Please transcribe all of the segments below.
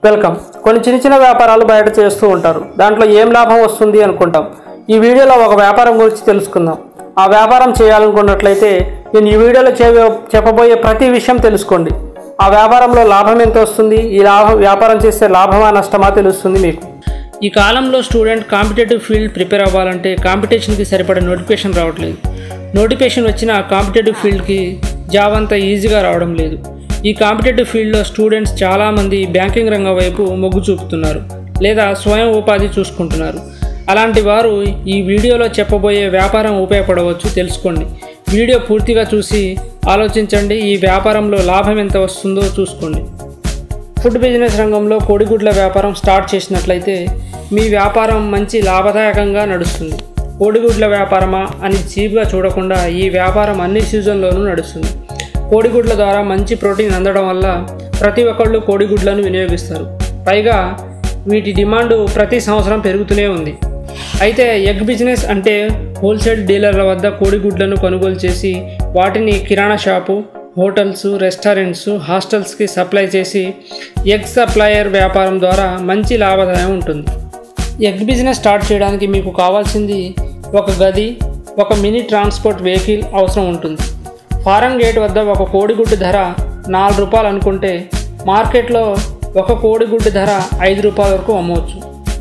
welcome కొన్ని చిన్న చిన్న వ్యాపారాలు బయట చేస్తూ ఉంటారు దాంట్లో ఏం లాభం వస్తుంది అనుకుంటాం ఈ వీడియోలో ఒక వ్యాపారం గురించి తెలుసుకుందాం ఆ వ్యాపారం చేయాలనుకున్నట్లయితే నేను ఈ వీడియోలో చే చెప్పబోయే ప్రతి విషయం తెలుసుకోండి ఆ వ్యాపారంలో లాభం ఎంత వస్తుంది ఈ లాభం వ్యాపారం చేస్తే లాభమా నష్టమా తెలుస్తుంది మీకు ఈ కాలంలో స్టూడెంట్ కాంపిటేటివ్ ఫీల్డ్ ప్రిపేర్ అవ్వాలంటే కాంపిటీషన్కి సరిపడే నోటిఫికేషన్ రావట్లేదు నోటిఫికేషన్ వచ్చిన కాంపిటేటివ్ ఫీల్డ్కి జాబ్ అంత ఈజీగా రావడం లేదు ఈ కాంపిటేటివ్ ఫీల్డ్లో స్టూడెంట్స్ చాలామంది బ్యాంకింగ్ రంగం వైపు మొగ్గు చూపుతున్నారు లేదా స్వయం ఉపాధి చూసుకుంటున్నారు అలాంటి వారు ఈ వీడియోలో చెప్పబోయే వ్యాపారం ఉపయోగపడవచ్చు తెలుసుకోండి వీడియో పూర్తిగా చూసి ఆలోచించండి ఈ వ్యాపారంలో లాభం ఎంత వస్తుందో చూసుకోండి ఫుడ్ బిజినెస్ రంగంలో కోడిగుడ్ల వ్యాపారం స్టార్ట్ చేసినట్లయితే మీ వ్యాపారం మంచి లాభదాయకంగా నడుస్తుంది కోడిగుడ్ల వ్యాపారమా అని చీప్గా చూడకుండా ఈ వ్యాపారం అన్ని సీజన్లోనూ నడుస్తుంది కోడిగుడ్ల ద్వారా మంచి ప్రోటీన్ అందడం వల్ల ప్రతి ఒక్కళ్ళు కోడిగుడ్లను వినియోగిస్తారు పైగా వీటి డిమాండ్ ప్రతి సంవత్సరం పెరుగుతూనే ఉంది అయితే ఎగ్ బిజినెస్ అంటే హోల్సేల్ డీలర్ల వద్ద కోడిగుడ్లను కొనుగోలు చేసి వాటిని కిరాణా షాపు హోటల్స్ రెస్టారెంట్స్ హాస్టల్స్కి సప్లై చేసి ఎగ్ సప్లయర్ వ్యాపారం ద్వారా మంచి లాభదాయం ఉంటుంది ఎగ్ బిజినెస్ స్టార్ట్ చేయడానికి మీకు కావాల్సింది ఒక గది ఒక మినీ ట్రాన్స్పోర్ట్ వెహికల్ అవసరం ఉంటుంది ఫారం గేట్ వద్ద ఒక కోడిగుడ్డు ధర నాలుగు రూపాయలు అనుకుంటే మార్కెట్లో ఒక కోడిగుడ్డు ధర ఐదు రూపాయల వరకు అమ్మవచ్చు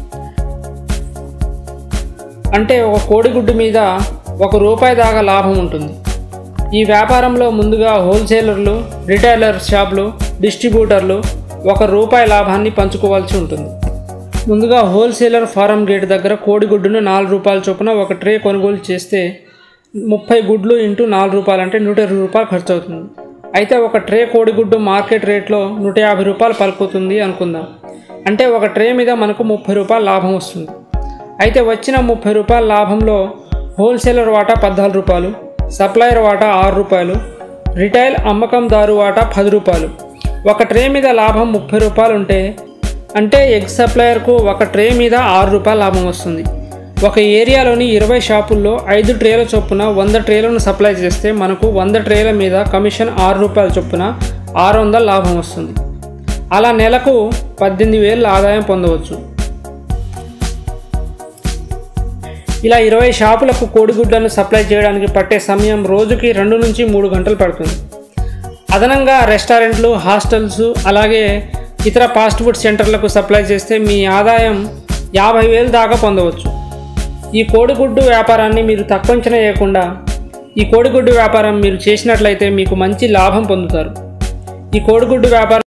అంటే ఒక కోడిగుడ్డు మీద ఒక రూపాయి దాకా లాభం ఉంటుంది ఈ వ్యాపారంలో ముందుగా హోల్సేలర్లు రిటైలర్ షాపులు డిస్ట్రిబ్యూటర్లు ఒక రూపాయి లాభాన్ని పంచుకోవాల్సి ఉంటుంది ముందుగా హోల్సేలర్ ఫారం గేట్ దగ్గర కోడిగుడ్డును నాలుగు రూపాయల చొప్పున ఒక ట్రే కొనుగోలు చేస్తే ముప్పై గుడ్లు ఇంటూ నాలుగు రూపాయలు అంటే నూట ఇరవై రూపాయలు ఖర్చు అవుతుంది అయితే ఒక ట్రే కోడిగుడ్డు మార్కెట్ రేట్లో నూట యాభై రూపాయలు పలుకుతుంది అనుకుందాం అంటే ఒక ట్రే మీద మనకు ముప్పై రూపాయల లాభం వస్తుంది అయితే వచ్చిన ముప్పై రూపాయల లాభంలో హోల్సేలర్ వాటా పద్నాలుగు రూపాయలు సప్లయర్ వాటా ఆరు రూపాయలు రిటైల్ అమ్మకందారు వాటా పది రూపాయలు ఒక ట్రే మీద లాభం ముప్పై రూపాయలు ఉంటే అంటే ఎగ్ సప్లయర్కు ఒక ట్రే మీద ఆరు రూపాయల లాభం వస్తుంది ఒక ఏరియాలోని ఇరవై షాపుల్లో ఐదు ట్రేల చొప్పున వంద ట్రేలను సప్లై చేస్తే మనకు వంద ట్రేల మీద కమిషన్ ఆరు రూపాయల చొప్పున ఆరు వందల లాభం వస్తుంది అలా నెలకు పద్దెనిమిది వేల ఆదాయం పొందవచ్చు ఇలా ఇరవై షాపులకు కోడిగుడ్లను సప్లై చేయడానికి పట్టే సమయం రోజుకి రెండు నుంచి మూడు గంటలు పడుతుంది అదనంగా రెస్టారెంట్లు హాస్టల్స్ అలాగే ఇతర ఫాస్ట్ ఫుడ్ సెంటర్లకు సప్లై చేస్తే మీ ఆదాయం యాభై వేలు దాకా పొందవచ్చు ఈ కోడిగుడ్డు వ్యాపారాన్ని మీరు తక్కువ అంచనా వేయకుండా ఈ కోడిగుడ్డు వ్యాపారం మీరు చేసినట్లయితే మీకు మంచి లాభం పొందుతారు ఈ కోడిగుడ్డు వ్యాపారం